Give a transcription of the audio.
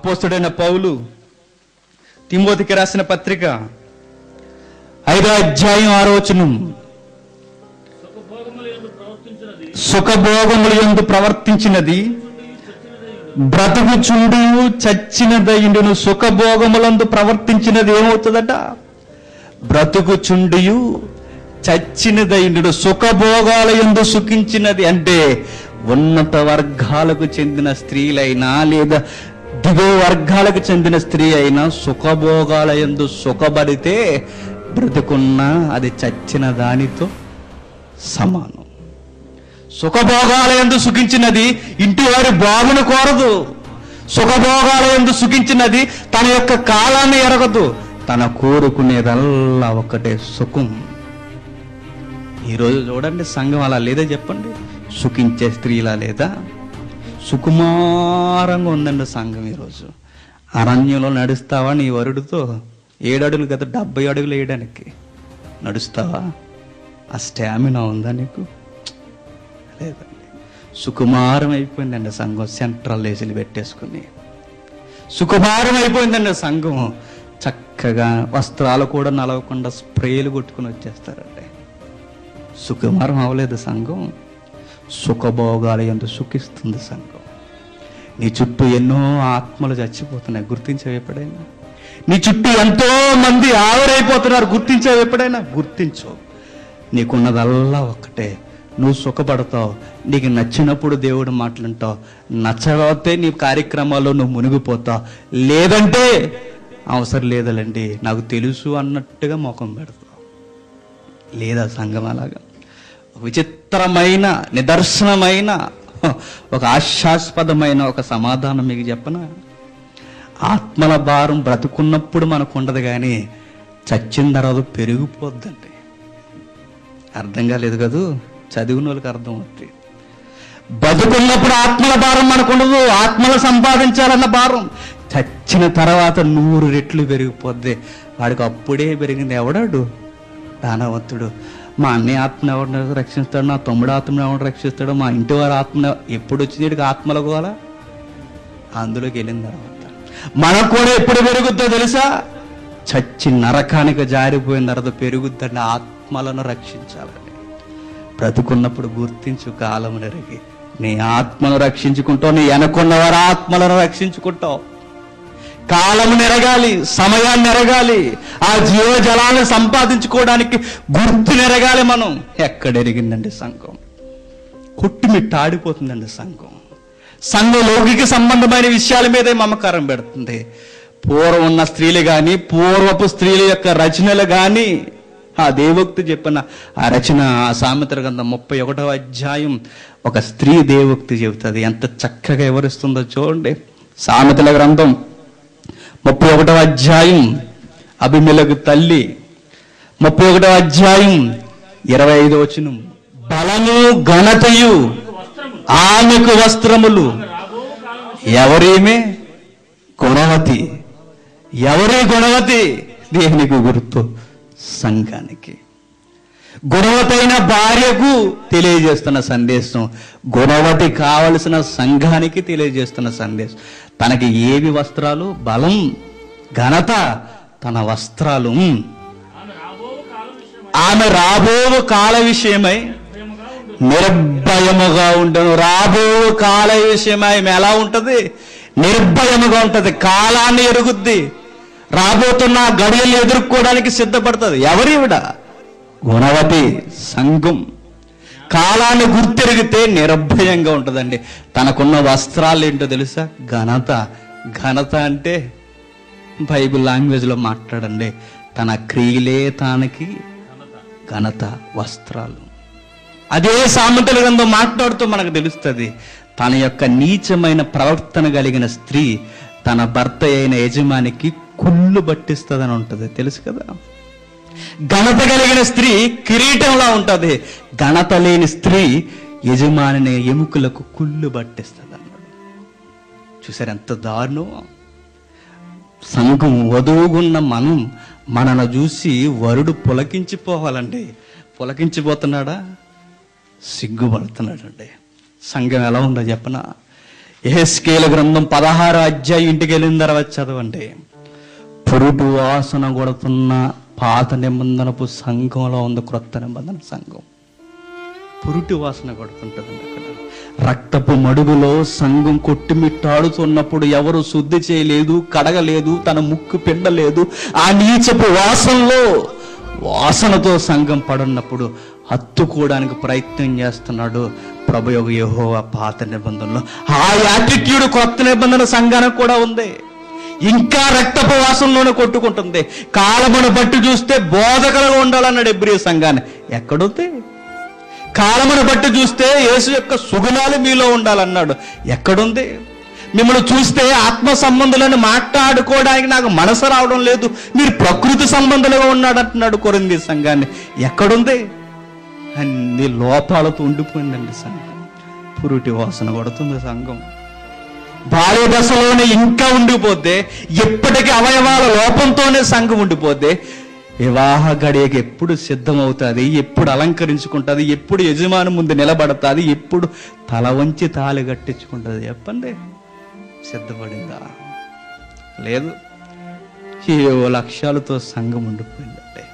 అపోస్తుడైన పౌలు తిమోతికి రాసిన పత్రిక ఐదో అధ్యాయం ఆరోచనం సుఖభోగముల యందు ప్రవర్తించినది సుఖభోగములు ఎందు ప్రవర్తించినది బ్రతుకుచుండు చచ్చినదయుండును సుఖభోగములందు ప్రవర్తించినది ఏమవుతుందట బ్రతుకుచుండియు చచ్చినదయుండు సుఖభోగాల ఎందు సుఖించినది అంటే ఉన్నత వర్గాలకు చెందిన స్త్రీలైనా లేదా దిగువ వర్గాలకు చెందిన స్త్రీ అయినా సుఖభోగాల ఎందు సుఖపడితే బ్రతుకున్నా అది చచ్చిన దానితో సమానం సుఖభోగాల ఎందు సుఖించినది ఇంటి వారి బాగును కోరదు సుఖభోగాల ఎందు సుఖించినది తన యొక్క కాలాన్ని ఎరగదు తన కోరుకునేదల్లా ఒకటే సుఖం ఈరోజు చూడండి సంఘం అలా లేదా చెప్పండి సుఖించే స్త్రీలా లేదా సుకుమారంగా ఉందండి సంఘం ఈరోజు అరణ్యంలో నడుస్తావా నీ వరుడితో ఏడు అడుగులు కదా డెబ్బై అడుగులు వేయడానికి నడుస్తావా ఆ స్టామినా ఉందా నీకు లేదండి సుకుమారం అయిపోయిందండి సంఘం సెంట్రల్ లేసులు పెట్టేసుకుని సుకుమారం అయిపోయిందండి సంఘం చక్కగా వస్త్రాలు కూడా నలవకుండా స్ప్రేలు కొట్టుకుని వచ్చేస్తారండి సుకుమారం అవ్వలేదు సంఘం సుఖభోగాలు ఎంత సుఖిస్తుంది సంఘం నీ చుట్టూ ఎన్నో ఆత్మలు చచ్చిపోతున్నాయి గుర్తించావు ఎప్పుడైనా నీ చుట్టూ ఎంతో మంది ఆవిరైపోతున్నారు గుర్తించావు ఎప్పుడైనా గుర్తించు నీకున్నదల్లా ఒక్కటే నువ్వు సుఖపడతావు నీకు నచ్చినప్పుడు దేవుడు మాట్లాంటావు నచ్చకపోతే నీ కార్యక్రమాల్లో నువ్వు మునిగిపోతావు లేదంటే అవసరం లేదలండి నాకు తెలుసు అన్నట్టుగా ముఖం పెడతావు లేదా సంఘం అలాగా ఒక విచిత్రమైన నిదర్శనమైన ఒక ఆశాస్పదమైన ఒక సమాధానం మీకు చెప్పనా ఆత్మల భారం బ్రతుకున్నప్పుడు మనకు ఉండదు కానీ చచ్చిన తర్వాత పెరిగిపోద్దండి అర్థం కాలేదు కదూ చదివిన వాళ్ళకి అర్థం అవుతుంది బతుకున్నప్పుడు ఆత్మల భారం మనకు ఉండదు ఆత్మలు సంపాదించాలన్న భారం చచ్చిన తర్వాత నూరు రెట్లు పెరిగిపోద్ది వాడికి అప్పుడే పెరిగింది ఎవడాడు దానవంతుడు మా అన్నయ్య ఆత్మ ఎవరిని రక్షిస్తాడు నా తమ్ముడు ఆత్మను ఎవరు రక్షిస్తాడు మా ఇంటి వారి ఆత్మ ఎప్పుడు వచ్చింది వీడికి ఆత్మల గోలా అందులోకి వెళ్ళిన తర్వాత మనకు కూడా ఎప్పుడు పెరుగుద్దో తెలుసా చచ్చి నరకానికి జారిపోయిన తర్వాత పెరుగుద్దండి ఆత్మలను రక్షించాలని బ్రతుకున్నప్పుడు గుర్తించు కాలం నెరిగి నీ ఆత్మను రక్షించుకుంటావు నీ వెనకున్న వారి ఆత్మలను రక్షించుకుంటావు కాలం నెరగాలి సమయాన్ని నెరగాలి ఆ జీవజలాన్ని సంపాదించుకోవడానికి గుర్తు నెరగాలి మనం ఎక్కడ ఎరిగిందండి సంఘం కొట్టుమిట్టాడిపోతుందండి సంఘం సంఘం లౌకిక సంబంధమైన విషయాల మీదే మమకారం పెడుతుంది పూర్వం ఉన్న స్త్రీలు గాని పూర్వపు స్త్రీల యొక్క రచనలు గాని ఆ దేవోక్తి చెప్పిన ఆ రచన ఆ సామెతల గ్రంథం ముప్పై ఒకటవ అధ్యాయం ఒక స్త్రీ దేవోక్తి చెబుతుంది ఎంత చక్కగా వివరిస్తుందో చూడండి సామెతల గ్రంథం ముప్పై ఒకటవ అధ్యాయం అభిమిలకు తల్లి ముప్పై ఒకటవ అధ్యాయం ఇరవై ఐదు వచనం బలము ఘనతయు ఆమెకు వస్త్రములు ఎవరేమే గుణవతి ఎవరి గుణవతి దేనికి గుర్తు సంఘానికి గుణవతైన భార్యకు తెలియజేస్తున్న సందేశం గుణవతి కావలసిన సంఘానికి తెలియజేస్తున్న సందేశం తనకి ఏవి వస్త్రాలు బలం ఘనత తన వస్త్రాలు ఉమ్. ఆమె రాబో కాల విషయమై నిర్భయముగా ఉండను రాబో కాల విషయమై ఆమె ఎలా ఉంటది నిర్భయముగా ఉంటది కాలాన్ని ఎరుగుద్ది రాబోతున్న ఆ గడియలు ఎదుర్కోవడానికి సిద్ధపడుతుంది ఎవరివిడ గుణవతి సంఘం కాలాన్ని గుర్తెరిగితే నిర్భయంగా ఉంటుందండి తనకున్న వస్త్రాలు ఏంటో తెలుసా ఘనత ఘనత అంటే బైబిల్ లాంగ్వేజ్లో మాట్లాడండి తన క్రియలే తనకి ఘనత వస్త్రాలు అదే సామెతల గ్రంథం మాట్లాడుతూ మనకు తెలుస్తుంది తన యొక్క నీచమైన ప్రవర్తన కలిగిన స్త్రీ తన భర్త అయిన యజమానికి కుళ్ళు పట్టిస్తుందని ఉంటుంది తెలుసు కదా ఘనత కలిగిన స్త్రీ కిరీటంలా ఉంటది ఘనత లేని స్త్రీ యజమానిని ఎముకలకు కుళ్ళు పట్టిస్తుంది అన్నాడు చూసారు ఎంత దారుణం సంఘం వధువుగున్న మనం మనను చూసి వరుడు పులకించిపోవాలండి పులకించిపోతున్నాడా సిగ్గుపడుతున్నాడండి సంఘం ఎలా ఉందో చెప్పనా ఏస్కేల గ్రంథం పదహారు అధ్యాయం ఇంటికి వెళ్ళిన తర్వాత చదవండి పురుటు వాసన కొడుతున్న పాత నిబంధనపు సంఘంలో ఉంది క్రొత్త నిబంధన సంఘం పురుటి వాసన కొడుతుంటుందండి అక్కడ రక్తపు మడుగులో సంఘం కొట్టుమిట్టాడుతున్నప్పుడు ఎవరు శుద్ధి చేయలేదు కడగలేదు తన ముక్కు పిండలేదు ఆ నీచపు వాసనలో వాసనతో సంఘం పడున్నప్పుడు హత్తుకోవడానికి ప్రయత్నం చేస్తున్నాడు ప్రభు యొక్క యెహోవా పాత నిబంధనలో ఆ యాటిట్యూడ్ కొత్త నిబంధన సంఘానికి కూడా ఉంది ఇంకా రక్తపు వాసనలోనే కొట్టుకుంటుంది కాలమును బట్టి చూస్తే బోధకలుగా ఉండాలన్నాడు ఎబ్రి సంఘాన్ని ఎక్కడుంది కాలమును బట్టి చూస్తే యేసు యొక్క సుగుణాలు మీలో ఉండాలన్నాడు ఎక్కడుంది మిమ్మల్ని చూస్తే ఆత్మ సంబంధులను మాట్లాడుకోవడానికి నాకు మనసు రావడం లేదు మీరు ప్రకృతి సంబంధులుగా ఉన్నాడు అంటున్నాడు కొరింది సంఘాన్ని ఎక్కడుంది అన్ని లోపాలతో ఉండిపోయిందండి సంఘం పురుటి వాసన కొడుతుంది సంఘం బాల్య దశలోనే ఇంకా ఉండిపోతే ఎప్పటికీ అవయవాల లోపంతోనే సంఘం ఉండిపోతే వివాహ గడియకి ఎప్పుడు సిద్ధమవుతుంది ఎప్పుడు అలంకరించుకుంటుంది ఎప్పుడు యజమాని ముందు నిలబడుతుంది ఎప్పుడు తల వంచి తాళి కట్టించుకుంటుంది చెప్పండి సిద్ధపడిందా లేదు ఏవో లక్ష్యాలతో సంఘం ఉండిపోయిందండి